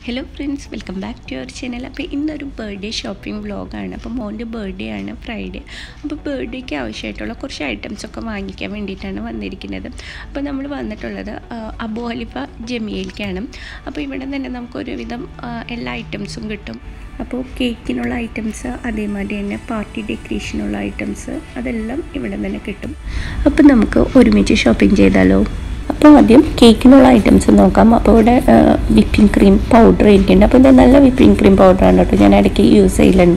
hello friends welcome back to your channel അപ്പോൾ ഇന്നൊരു birthday shopping വ്ളോഗാണ് അപ്പോൾ മോൻ്റെ ബർത്ത്ഡേ ആണ് ഫ്രൈഡേ അപ്പോൾ ബർത്ത്ഡേക്ക് ആവശ്യമായിട്ടുള്ള കുറച്ച് ഐറ്റംസ് ഒക്കെ വാങ്ങിക്കാൻ വേണ്ടിയിട്ടാണ് വന്നിരിക്കുന്നത് അപ്പോൾ നമ്മൾ വന്നിട്ടുള്ളത് ആ, അബു ഹലിഫ ജമിയയിലേക്കാണ് അപ്പോൾ ഇവിടെ തന്നെ നമുക്ക് ഒരുവിധം ആ, എല്ലാ ഐറ്റംസും കിട്ടും അപ്പോൾ കേക്കിനുള്ള ഐറ്റംസ് അതേമാതിരി തന്നെ പാർട്ടി ഡെക്കറേഷനുള്ള ഐറ്റംസ് അതെല്ലാം ഇവിടെ തന്നെ കിട്ടും അപ്പോൾ നമുക്ക് ഒരുമിച്ച് ഷോപ്പിംഗ് ചെയ്താലോ അപ്പോൾ ആദ്യം കേക്കിനുള്ള ഐറ്റംസ് നോക്കാം അപ്പോൾ ഇവിടെ വിപ്പിംഗ് ക്രീം പൗഡർ ഇരിക്കുന്നുണ്ട് അപ്പോൾ ഇത് നല്ല വിപ്പിംഗ് ക്രീം പൗഡറാണ് കേട്ടോ ഞാൻ ഇടയ്ക്ക് യൂസ് ചെയ്യലുണ്ട്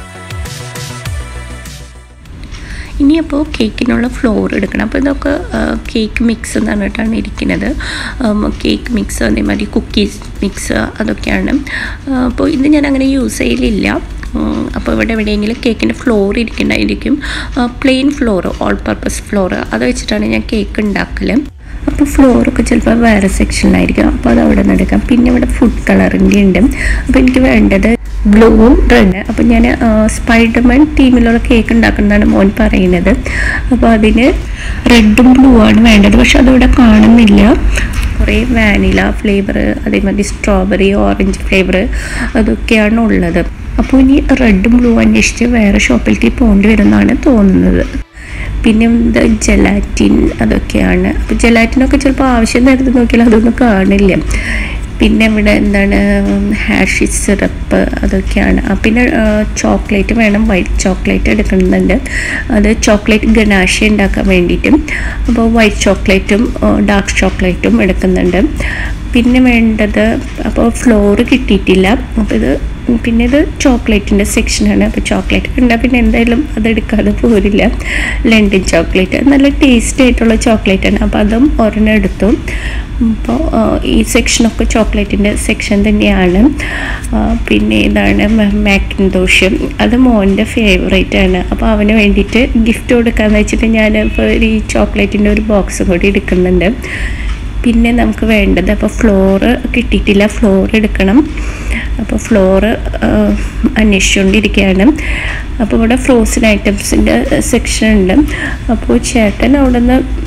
ഇനിയപ്പോൾ കേക്കിനുള്ള ഫ്ലോർ എടുക്കണം അപ്പോൾ ഇതൊക്കെ കേക്ക് മിക്സ് എന്ന് പറഞ്ഞിട്ടാണ് ഇരിക്കുന്നത് കേക്ക് മിക്സ് അതേമാതിരി കുക്കീസ് മിക്സ് അതൊക്കെയാണ് ആ, അപ്പോൾ ഇത് ഞാൻ അങ്ങനെ യൂസ് ചെയ്യലില്ല ഉം, അപ്പോൾ ഇവിടെ എവിടെയെങ്കിലും കേക്കിൻ്റെ ഫ്ലോർ ഇരിക്കുന്നുണ്ടായിരിക്കും plain flour all purpose flour അത് വെച്ചിട്ടാണ് ഞാൻ കേക്ക് ഉണ്ടാക്കൽ അപ്പോൾ ഫ്ലോറൊക്കെ ചിലപ്പോൾ വേറെ സെക്ഷനിലായിരിക്കും അപ്പോൾ അത് അവിടെ നിന്ന് എടുക്കാം പിന്നെ ഇവിടെ ഫുഡ് കളറിൻ്റെ ഉണ്ട് അപ്പോൾ എനിക്ക് വേണ്ടത് ബ്ലൂവും റെഡ് അപ്പോൾ ഞാൻ സ്പൈഡർമാൻ തീമിലുള്ള കേക്ക് ഉണ്ടാക്കുന്നതാണ് മോൻ പറയുന്നത് അപ്പോൾ അതിന് റെഡും ബ്ലൂ ആണ് വേണ്ടത് പക്ഷെ അതിവിടെ കാണുന്നില്ല കുറേ വാനില ഫ്ലേവർ അതേമാതിരി സ്ട്രോബെറി ഓറഞ്ച് ഫ്ലേവർ അതൊക്കെയാണ് ഉള്ളത് അപ്പോൾ ഇനി റെഡും ബ്ലൂ അന്വേഷിച്ച് വേറെ ഷോപ്പിലേക്ക് പോകേണ്ടി വരുമെന്നാണ് തോന്നുന്നത് പിന്നെ ഇത് ജലാറ്റിൻ അതൊക്കെയാണ് അപ്പോൾ ജലാറ്റിനൊക്കെ ചിലപ്പോൾ ആവശ്യം നേരത്തെ നോക്കിയാൽ അതൊന്നും കാണില്ല പിന്നെ ഇവിടെ എന്താണ് ഹാഷി സിറപ്പ് അതൊക്കെയാണ് ആ, പിന്നെ ചോക്ലേറ്റ് വേണം വൈറ്റ് ചോക്ലേറ്റ് എടുക്കുന്നുണ്ട് അത് ചോക്ലേറ്റ് ഗനാഷ ഉണ്ടാക്കാൻ വേണ്ടിയിട്ടും അപ്പോൾ വൈറ്റ് ചോക്ലേറ്റും ഡാർക്ക് ചോക്ലേറ്റും എടുക്കുന്നുണ്ട് പിന്നെ വേണ്ടത് അപ്പോൾ ഫ്ലോർ കിട്ടിയിട്ടില്ല അപ്പോൾ ഇത് പിന്നെ ഇത് ചോക്ലേറ്റിൻ്റെ സെക്ഷനാണ് അപ്പോൾ ചോക്ലേറ്റ് കണ്ടാൽ പിന്നെ എന്തായാലും അതെടുക്കാതെ പോരില്ല ലണ്ടൻ ചോക്ലേറ്റ് നല്ല ടേസ്റ്റ് ആയിട്ടുള്ള ചോക്ലേറ്റാണ് അപ്പോൾ അതും ഒരെണ്ണം എടുത്തു അപ്പോൾ ആ, ഈ സെക്ഷനൊക്കെ ചോക്ലേറ്റിൻ്റെ സെക്ഷൻ തന്നെയാണ് ആ, പിന്നെ ഇതാണ് മാക്കിൻദോഷ് അത് മോൻ്റെ ഫേവറേറ്റ് ആണ് അപ്പോൾ അവന് വേണ്ടിയിട്ട് ഗിഫ്റ്റ് കൊടുക്കാമെന്ന് വെച്ചിട്ട് ഞാൻ ഇപ്പോൾ ഈ ചോക്ലേറ്റിൻ്റെ ഒരു ബോക്സ് കൂടി എടുക്കുന്നുണ്ട് പിന്നെ നമുക്ക് വേണ്ടത് അപ്പോൾ ഫ്ലോറ് കിട്ടിയിട്ടില്ല ഫ്ലോർ എടുക്കണം അപ്പോൾ ഫ്ലോറ് അന്വേഷിച്ചുകൊണ്ടിരിക്കുകയാണ് അപ്പോൾ ഇവിടെ ഫ്രോസൺ ഐറ്റംസിൻ്റെ സെക്ഷൻ ഉണ്ട് അപ്പോൾ ചേട്ടൻ അവിടെ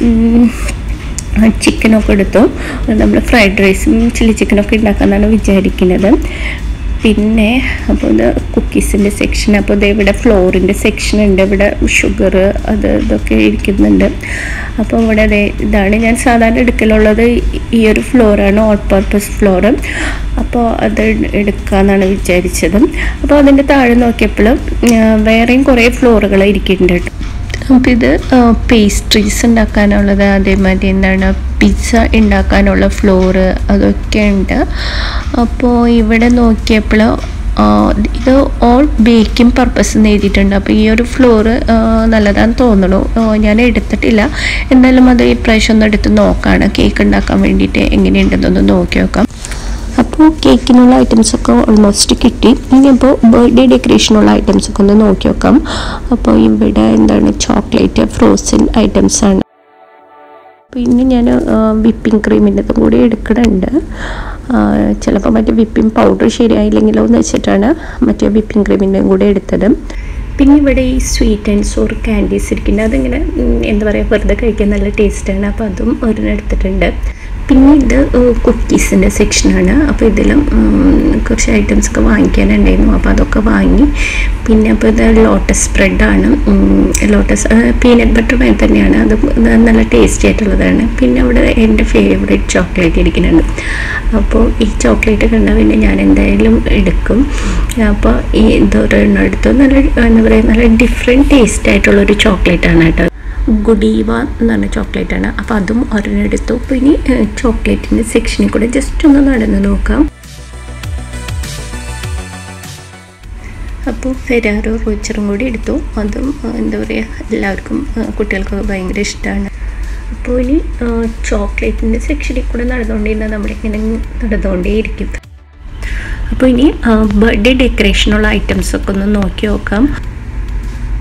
നിന്ന് ചിക്കനൊക്കെ എടുത്തു നമ്മൾ ഫ്രൈഡ് റൈസും ചില്ലി ചിക്കനൊക്കെ ഉണ്ടാക്കാമെന്നാണ് വിചാരിക്കുന്നത് പിന്നെ അപ്പോൾ ഇത് കുക്കീസിൻ്റെ സെക്ഷൻ അപ്പോൾ ഇത് ഇവിടെ ഫ്ലോറിൻ്റെ സെക്ഷൻ ഉണ്ട് ഇവിടെ ഷുഗർ അത് ഇതൊക്കെ ഇരിക്കുന്നുണ്ട് അപ്പോൾ ഇവിടെ അതെ ഇതാണ് ഞാൻ സാധാരണ എടുക്കലുള്ളത് ഈ ഒരു ഫ്ലോറാണ് ഓൾ പർപ്പസ് ഫ്ലോർ അപ്പോൾ അത് എടുക്കാമെന്നാണ് വിചാരിച്ചത് അപ്പോൾ അതിൻ്റെ താഴെ നോക്കിയപ്പോൾ വേറെയും കുറേ ഫ്ലോറുകൾ ഇരിക്കുന്നുണ്ട് കേട്ടോ അപ്പോൾ ഇത് പേസ്ട്രീസ് ഉണ്ടാക്കാനുള്ളത് അതേമാതിരി എന്താണ് പിസ്സ ഉണ്ടാക്കാനുള്ള ഫ്ലോറ് അതൊക്കെ ഉണ്ട് അപ്പോൾ ഇവിടെ നോക്കിയപ്പോൾ ഇത് ഓൾ ബേക്കിംഗ് പർപ്പസ് എന്ന് എഴുതിയിട്ടുണ്ട് അപ്പോൾ ഈ ഒരു ഫ്ലോറ് നല്ലതാന്ന് തോന്നുന്നു ആ, ഞാൻ എടുത്തിട്ടില്ല എന്നാലും അത് ഈ പ്രാവശ്യം ഒന്ന് എടുത്ത് നോക്കാണ് കേക്ക് ഉണ്ടാക്കാൻ വേണ്ടിയിട്ട് എങ്ങനെയുണ്ടെന്നൊന്ന് നോക്കി നോക്കാം അപ്പോൾ കേക്കിനുള്ള ഐറ്റംസ് ഒക്കെ ഓൾമോസ്റ്റ് കിട്ടി ഇനിയിപ്പോൾ ബർത്ത്ഡേ ഡെക്കറേഷനുള്ള ഐറ്റംസ് ഒക്കെ ഒന്ന് നോക്കി നോക്കാം അപ്പോൾ ഇവിടെ എന്താണ് ചോക്ലേറ്റ് ഫ്രോസൺ ഐറ്റംസ് ആണ് പിന്നെ ഞാൻ വിപ്പിംഗ് ക്രീമിൻ്റെതും കൂടി എടുക്കണുണ്ട് ചിലപ്പോൾ മറ്റേ വിപ്പിംഗ് പൗഡർ ശരിയായില്ലെങ്കിലോ എന്ന് വെച്ചിട്ടാണ് മറ്റേ വിപ്പിംഗ് ക്രീമിൻ്റെയും കൂടെ എടുത്തത് പിന്നെ ഇവിടെ ഈ സ്വീറ്റ് ആൻഡ് സോർ കാൻഡീസ് ഇരിക്കുന്നത് അതിങ്ങനെ ഉം, എന്താ പറയുക വെറുതെ കഴിക്കാൻ നല്ല ടേസ്റ്റാണ് അപ്പോൾ അതും ഒരെണ്ണം എടുത്തിട്ടുണ്ട് പിന്നെ ഇത് കുക്കീസിൻ്റെ സെക്ഷനാണ് അപ്പോൾ ഇതിലും ഉം, കുറച്ച് ഐറ്റംസ് ഒക്കെ വാങ്ങിക്കാനുണ്ടായിരുന്നു അപ്പോൾ അതൊക്കെ വാങ്ങി പിന്നെ അപ്പോൾ ഇത് ലോട്ടസ് സ്പ്രെഡാണ് ലോട്ടസ് പീനട്ട് ബട്ടർ വേൻ തന്നെയാണ് അത് നല്ല ടേസ്റ്റി ആയിട്ടുള്ളതാണ് പിന്നെ അവിടെ എൻ്റെ ഫേവറേറ്റ് ചോക്ലേറ്റ് ഇരിക്കുന്നുണ്ട് അപ്പോൾ ഈ ചോക്ലേറ്റ് കണ്ടാൽ പിന്നെ ഞാൻ എന്തായാലും എടുക്കും അപ്പോൾ ഈ ഇതൊരെണ്ണം എടുത്തു നല്ല എന്താ പറയുക നല്ല ഡിഫറെൻറ്റ് ടേസ്റ്റ് ആയിട്ടുള്ളൊരു ചോക്ലേറ്റാണ് കേട്ടോ ഗുഡീവ എന്ന് പറഞ്ഞ ചോക്ലേറ്റാണ് അപ്പോൾ അതും ഒരെണ്ണം എടുത്തു അപ്പോൾ ഇനി ചോക്ലേറ്റിൻ്റെ സെക്ഷനിൽ കൂടെ ജസ്റ്റ് ഒന്ന് നടന്ന് നോക്കാം അപ്പോൾ ഫെരാറോ റോച്ചറും കൂടി എടുത്തു അതും ആ, എന്താ പറയുക എല്ലാവർക്കും ആ, കുട്ടികൾക്കൊക്കെ ഭയങ്കര ഇഷ്ടമാണ് അപ്പോൾ ഇനി ചോക്ലേറ്റിൻ്റെ സെക്ഷനിൽ കൂടെ നടന്നുകൊണ്ടിരുന്നാൽ നമ്മളിങ്ങനെ നടന്നുകൊണ്ടേയിരിക്കും അപ്പോൾ ഇനി ബർത്ത്ഡേ ഡെക്കറേഷനുള്ള ഐറ്റംസ് ഒക്കെ ഒന്ന് നോക്കി നോക്കാം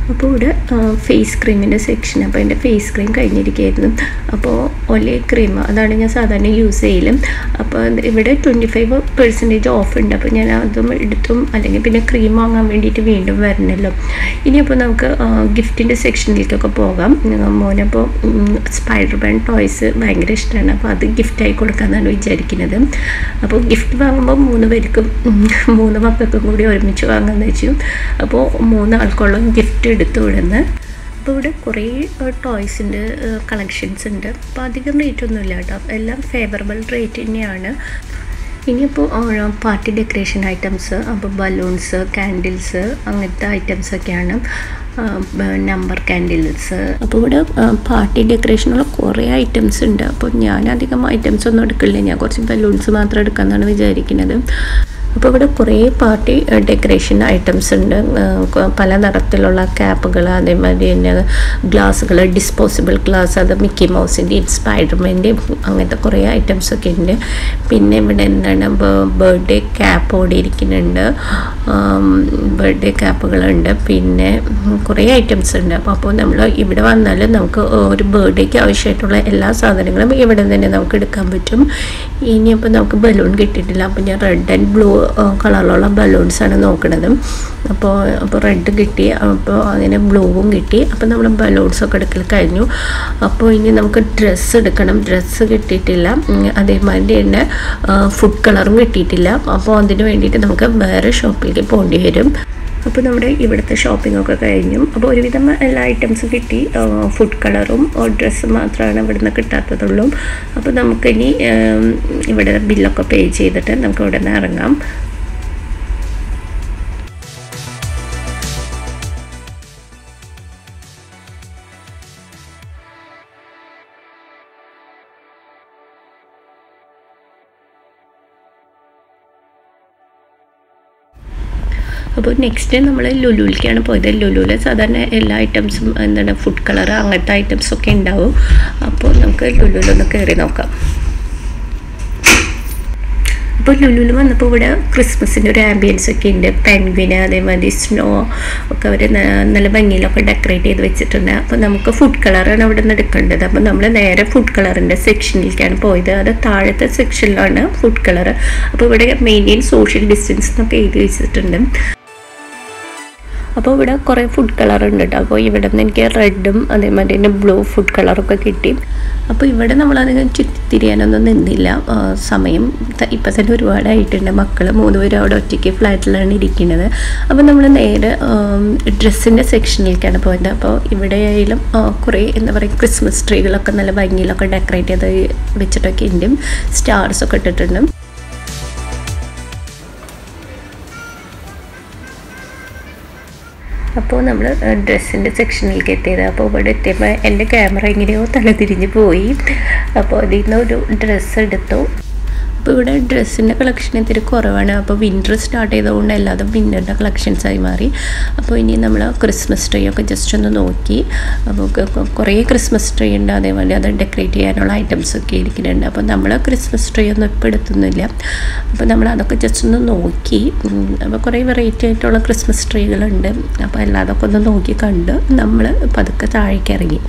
അപ്പോൾ ഇവിടെ ഫേസ് ക്രീമിൻ്റെ സെക്ഷൻ അപ്പോൾ എൻ്റെ ഫേസ് ക്രീം കഴിഞ്ഞിരിക്കുകയായിരുന്നു അപ്പോൾ ഒലേ ക്രീം അതാണ് ഞാൻ സാധാരണ യൂസ് ചെയ്യലും അപ്പോൾ ഇവിടെ ട്വൻറ്റി ഫൈവ് പെർസെൻറ്റേജ് ഓഫ് ഉണ്ട് അപ്പോൾ ഞാൻ അതും എടുത്തും അല്ലെങ്കിൽ പിന്നെ ക്രീം വാങ്ങാൻ വേണ്ടിയിട്ട് വീണ്ടും വരണമല്ലോ ഇനിയപ്പോൾ നമുക്ക് ഗിഫ്റ്റിൻ്റെ സെക്ഷനിലേക്കൊക്കെ പോകാം മോനപ്പോൾ സ്പൈഡർമാൻ ടോയ്സ് ഭയങ്കര ഇഷ്ടമാണ് അപ്പോൾ അത് ഗിഫ്റ്റായി കൊടുക്കാമെന്നാണ് വിചാരിക്കുന്നത് അപ്പോൾ ഗിഫ്റ്റ് വാങ്ങുമ്പോൾ മൂന്ന് പേർക്കും ഉം, മൂന്ന് മക്കൾക്കും കൂടി ഒരുമിച്ച് വാങ്ങാമെന്ന് വെച്ചു അപ്പോൾ മൂന്ന് ആൾക്കുള്ള ഗിഫ്റ്റ് എടുത്തു വിടുന്നത് അപ്പോൾ ഇവിടെ കുറേ ടോയ്സിൻ്റെ കളക്ഷൻസ് ഉണ്ട് അപ്പോൾ അധികം റേറ്റ് ഒന്നുമില്ല കേട്ടോ എല്ലാം ഫേവറബിൾ റേറ്റ് തന്നെയാണ് ഇനിയിപ്പോൾ പാർട്ടി ഡെക്കറേഷൻ ഐറ്റംസ് അപ്പോൾ ബലൂൺസ് കാൻഡിൽസ് അങ്ങനത്തെ ഐറ്റംസ് ഒക്കെയാണ് നമ്പർ കാൻഡിൽസ് അപ്പോൾ ഇവിടെ പാർട്ടി ഡെക്കറേഷനുള്ള കുറേ ഐറ്റംസ് ഉണ്ട് അപ്പോൾ ഞാൻ അധികം ഐറ്റംസ് ഒന്നും എടുക്കില്ല ഞാൻ കുറച്ച് ബലൂൺസ് മാത്രം എടുക്കാമെന്നാണ് വിചാരിക്കുന്നത് അപ്പോൾ ഇവിടെ കുറേ പാർട്ടി ഡെക്കറേഷൻ ഐറ്റംസ് ഉണ്ട് ആ, കൊ- പല നിറത്തിലുള്ള ക്യാപ്പുകൾ അതേമാതിരി തന്നെ ഗ്ലാസ്സുകൾ ഡിസ്പോസിബിൾ ഗ്ലാസ് അത് മിക്കി മൗസിൻ്റെയും സ്പൈഡർമാൻ്റെയും അങ്ങനത്തെ കുറേ ഐറ്റംസ് ഒക്കെ ഉണ്ട് പിന്നെ ഇവിടെ എന്താണ് ബർത്ത്ഡേ ക്യാപ്പ് ഓടിയിരിക്കുന്നുണ്ട് ബർത്ത്ഡേ ക്യാപ്പുകളുണ്ട് പിന്നെ കുറേ ഐറ്റംസ് ഉണ്ട് അപ്പോൾ അപ്പോൾ നമ്മൾ ഇവിടെ വന്നാൽ നമുക്ക് ഒരു ബർത്ത്ഡേക്ക് ആവശ്യമായിട്ടുള്ള എല്ലാ സാധനങ്ങളും ഇവിടെ തന്നെ നമുക്ക് എടുക്കാൻ പറ്റും ഇനിയിപ്പോൾ നമുക്ക് ബലൂൺ കിട്ടിയിട്ടില്ല അപ്പോൾ ഞാൻ റെഡ് ആൻഡ് ബ്ലൂ കളറിലുള്ള ബലൂൺസാണ് നോക്കുന്നത് അപ്പോൾ അപ്പോൾ റെഡ് കിട്ടി അപ്പോൾ അങ്ങനെ ബ്ലൂവും കിട്ടി അപ്പോൾ നമ്മൾ ബലൂൺസൊക്കെ എടുക്കൽ കഴിഞ്ഞു അപ്പോൾ ഇനി നമുക്ക് ഡ്രസ്സ് എടുക്കണം ഡ്രസ്സ് കിട്ടിയിട്ടില്ല ഉം, അതേമാതിരി തന്നെ ഫുഡ് കളറും കിട്ടിയിട്ടില്ല അപ്പോൾ അതിന് വേണ്ടിയിട്ട് നമുക്ക് വേറെ ഷോപ്പിലേക്ക് പോകേണ്ടി വരും അപ്പോൾ നമ്മുടെ ഇവിടുത്തെ ഷോപ്പിംഗ് ഒക്കെ കഴിഞ്ഞു അപ്പോൾ ഒരുവിധം എല്ലാ ഐറ്റംസും കിട്ടി ഫുഡ് കളറും ഡ്രസ്സ് മാത്രമാണ് ഇവിടുന്ന് കിട്ടാത്തതുള്ളൂ അപ്പോൾ നമുക്കിനി ഉം, ഇവിടെ ബില്ലൊക്കെ പേ ചെയ്തിട്ട് നമുക്ക് ഇവിടെ നിന്ന് ഇറങ്ങാം അപ്പോൾ നെക്സ്റ്റ് നമ്മൾ ലുലുവിലേക്കാണ് പോയത് ലുലുവിൽ സാധാരണ എല്ലാ ഐറ്റംസും എന്താണ് ഫുഡ് കളർ അങ്ങനത്തെ ഐറ്റംസ് ഒക്കെ ഉണ്ടാവും അപ്പോൾ നമുക്ക് ലുലുവിലൊന്ന് കയറി നോക്കാം അപ്പോൾ ലുലുവിൽ വന്നപ്പോൾ ഇവിടെ ക്രിസ്മസിൻ്റെ ഒരു ആംബിയൻസ് ഒക്കെ ഉണ്ട് പെൻഗ്വിന് അതേമാതിരി സ്നോ ഒക്കെ അവർ നല്ല ഭംഗിയിലൊക്കെ ഡെക്കറേറ്റ് ചെയ്ത് വെച്ചിട്ടുണ്ട് അപ്പോൾ നമുക്ക് ഫുഡ് കളറാണ് അവിടെ നിന്ന് എടുക്കേണ്ടത് അപ്പോൾ നമ്മൾ നേരെ ഫുഡ് കളറിൻ്റെ സെക്ഷനിലേക്കാണ് പോയത് അത് താഴത്തെ സെക്ഷനിലാണ് ഫുഡ് കളർ അപ്പോൾ ഇവിടെ മെയിൻറ്റെയിൻ സോഷ്യൽ ഡിസ്റ്റൻസ് എന്നൊക്കെ എഴുതി വെച്ചിട്ടുണ്ട് അപ്പോൾ ഇവിടെ കുറേ ഫുഡ് കളർ ഉണ്ട് കേട്ടോ അപ്പോൾ ഇവിടെ നിന്ന് എനിക്ക് റെഡും അതേമാതിരി തന്നെ ബ്ലൂ ഫുഡ് കളറൊക്കെ കിട്ടി അപ്പോൾ ഇവിടെ നമ്മളധികം ചുറ്റിത്തിരിയാനൊന്നും നിന്നില്ല ആ, സമയം ത- ഇപ്പം തന്നെ ഒരുപാടായിട്ടുണ്ട് മക്കൾ മൂന്ന് പേരും അവിടെ ഒറ്റയ്ക്ക് ഫ്ലാറ്റിലാണ് ഇരിക്കുന്നത് അപ്പോൾ നമ്മൾ നേരെ ഡ്രസ്സിൻ്റെ സെക്ഷനിലേക്കാണ് പോയത് അപ്പോൾ ഇവിടെ ആയാലും ആ, കുറേ എന്താ പറയുക ക്രിസ്മസ് ട്രീകളൊക്കെ നല്ല ഭംഗിയിലൊക്കെ ഡെക്കറേറ്റ് ചെയ്ത് വെച്ചിട്ടൊക്കെ ഉണ്ട് സ്റ്റാർസൊക്കെ ഇട്ടിട്ടുണ്ട് അപ്പോൾ നമ്മൾ ഡ്രസ്സിൻ്റെ സെക്ഷനിലേക്ക് എത്തിയത് അപ്പോൾ ഇവിടെ എത്തിയപ്പോൾ എൻ്റെ ക്യാമറ എങ്ങനെയോ തലതിരിഞ്ഞ് പോയി അപ്പോൾ അതിൽ നിന്ന് ഒരു ഡ്രസ്സ് എടുത്തു അപ്പോൾ ഇവിടെ ഡ്രസ്സിൻ്റെ കളക്ഷൻ ഇത്തിരി കുറവാണ് അപ്പോൾ വിൻ്റർ സ്റ്റാർട്ട് ചെയ്തതുകൊണ്ട് എല്ലാതും വിൻ്ററിൻ്റെ കളക്ഷൻസായി മാറി അപ്പോൾ ഇനി നമ്മൾ ക്രിസ്മസ് ട്രീ ഒക്കെ ജസ്റ്റ് ഒന്ന് നോക്കി അപ്പോൾ ക- ക- കുറേ ക്രിസ്മസ് ട്രീ ഉണ്ട് അതേപോലെ അത് ഡെക്കറേറ്റ് ചെയ്യാനുള്ള ഐറ്റംസ് ഒക്കെ ഇരിക്കുന്നുണ്ട് അപ്പോൾ നമ്മൾ ക്രിസ്മസ് ട്രീ ഒന്നും ഇപ്പോൾ എടുത്തൊന്നുമില്ല അപ്പോൾ നമ്മൾ അതൊക്കെ ജസ്റ്റ് ഒന്ന് നോക്കി ഉം, അപ്പോൾ കുറേ വെറൈറ്റി ആയിട്ടുള്ള ക്രിസ്മസ് ട്രീകളുണ്ട് അപ്പോൾ എല്ലാതൊക്കെ ഒന്ന് നോക്കി കണ്ട് നമ്മൾ പതുക്കെ താഴേക്ക് ഇറങ്ങി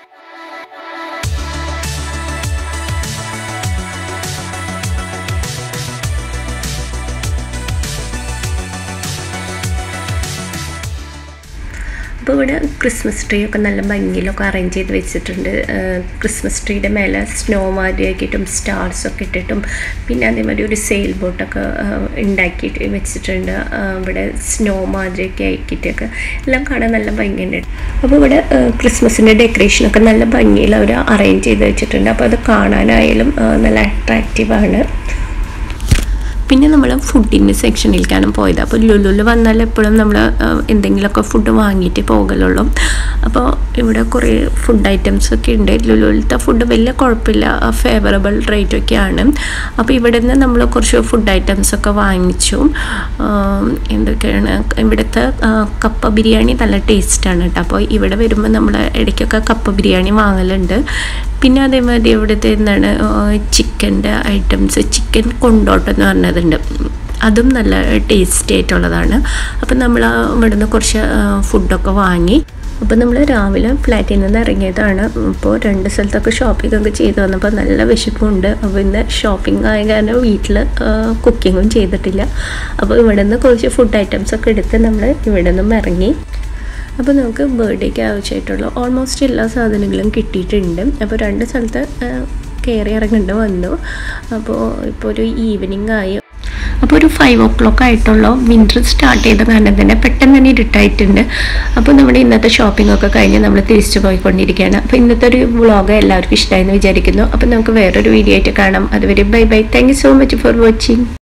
അപ്പോൾ ഇവിടെ ക്രിസ്മസ് ട്രീ ഒക്കെ നല്ല ഭംഗിയിലൊക്കെ അറേഞ്ച് ചെയ്ത് വെച്ചിട്ടുണ്ട് ആഹ് ക്രിസ്മസ് ട്രീയുടെ മേലെ സ്നോ മാതിരിയാക്കിയിട്ടും സ്റ്റാർസ് ഒക്കെ ഇട്ടിട്ടും പിന്നെ അതേമാതിരി ഒരു സെയിൽ ബോട്ടൊക്കെ ഉണ്ടാക്കിയിട്ട് വെച്ചിട്ടുണ്ട് ആഹ് ഇവിടെ സ്നോ മാതിരിയൊക്കെ ആക്കിയിട്ടൊക്കെ എല്ലാം കാണാൻ നല്ല ഭംഗിയുണ്ട് അപ്പോൾ ഇവിടെ ക്രിസ്മസിൻ്റെ ഡെക്കറേഷനൊക്കെ നല്ല ഭംഗിയിൽ അവർ അറേഞ്ച് ചെയ്ത് വെച്ചിട്ടുണ്ട് അപ്പോൾ അത് കാണാനായാലും ആഹ് നല്ല അട്രാക്റ്റീവാണ് പിന്നെ നമ്മൾ ഫുഡിൻ്റെ സെക്ഷനിലേക്കാണ് പോയത് അപ്പോൾ ലുലുവിൽ വന്നാൽ എപ്പോഴും നമ്മൾ എന്തെങ്കിലുമൊക്കെ ഫുഡ് വാങ്ങിയിട്ട് പോകലുള്ളൂ അപ്പോൾ ഇവിടെ കുറേ ഫുഡ് ഐറ്റംസ് ഒക്കെ ഉണ്ട് ലുലുവിലത്തെ ഫുഡ് വലിയ കുഴപ്പമില്ല ഫേവറബിൾ റേറ്റ് ഒക്കെയാണ് അപ്പോൾ ഇവിടെ നിന്ന് നമ്മൾ കുറച്ച് ഫുഡ് ഐറ്റംസ് ഒക്കെ വാങ്ങിച്ചു ആം, എന്തൊക്കെയാണ് ഇവിടുത്തെ ആ, കപ്പ ബിരിയാണി നല്ല ടേസ്റ്റാണ് കേട്ടോ അപ്പോൾ ഇവിടെ വരുമ്പോൾ നമ്മൾ ഇടയ്ക്കൊക്കെ കപ്പ ബിരിയാണി വാങ്ങലുണ്ട് പിന്നെ അതേമാതിരി ഇവിടുത്തെ എന്താണ് ചിക്കൻ്റെ ഐറ്റംസ് ചിക്കൻ കൊണ്ടോട്ടം എന്ന് പറഞ്ഞതുണ്ട് അതും നല്ല ടേസ്റ്റി ആയിട്ടുള്ളതാണ് അപ്പം നമ്മൾ ഇവിടുന്ന് കുറച്ച് ഫുഡൊക്കെ വാങ്ങി അപ്പോൾ നമ്മൾ രാവിലെ ഫ്ലാറ്റിൽ നിന്ന് ഇറങ്ങിയതാണ് ഇപ്പോൾ രണ്ട് സ്ഥലത്തൊക്കെ ഷോപ്പിംഗ് ഒക്കെ ചെയ്ത് വന്നപ്പോൾ നല്ല വിശപ്പുണ്ട് അപ്പോൾ ഇന്ന് ഷോപ്പിംഗ് ആയ കാരണം വീട്ടിൽ കുക്കിങ്ങും ചെയ്തിട്ടില്ല അപ്പോൾ ഇവിടെ നിന്ന് കുറച്ച് ഫുഡ് ഐറ്റംസ് ഒക്കെ എടുത്ത് നമ്മൾ ഇവിടെ നിന്നും ഇറങ്ങി അപ്പോൾ നമുക്ക് ബർത്ത്ഡേക്ക് ആവശ്യമായിട്ടുള്ള ഓൾമോസ്റ്റ് എല്ലാ സാധനങ്ങളും കിട്ടിയിട്ടുണ്ട് അപ്പോൾ രണ്ട് സ്ഥലത്ത് കയറി ഇറങ്ങേണ്ടി വന്നു അപ്പോൾ ഇപ്പോൾ ഒരു ഈവനിങ് ആയി അപ്പോൾ ഒരു ഫൈവ് ഓ ക്ലോക്ക് ആയിട്ടുള്ള വിൻ്റർ സ്റ്റാർട്ട് ചെയ്ത കാരണം തന്നെ പെട്ടെന്ന് തന്നെ ഇരുട്ടായിട്ടുണ്ട് അപ്പോൾ നമ്മുടെ ഇന്നത്തെ ഷോപ്പിംഗ് ഒക്കെ കഴിഞ്ഞ് നമ്മൾ തിരിച്ചു പോയിക്കൊണ്ടിരിക്കുകയാണ് അപ്പോൾ ഇന്നത്തെ ഒരു വ്ളോഗ് എല്ലാവർക്കും ഇഷ്ടമായെന്ന് വിചാരിക്കുന്നു അപ്പോൾ നമുക്ക് വേറൊരു വീഡിയോ ആയിട്ട് കാണാം അതുവരെ bye bye thank you so much for watching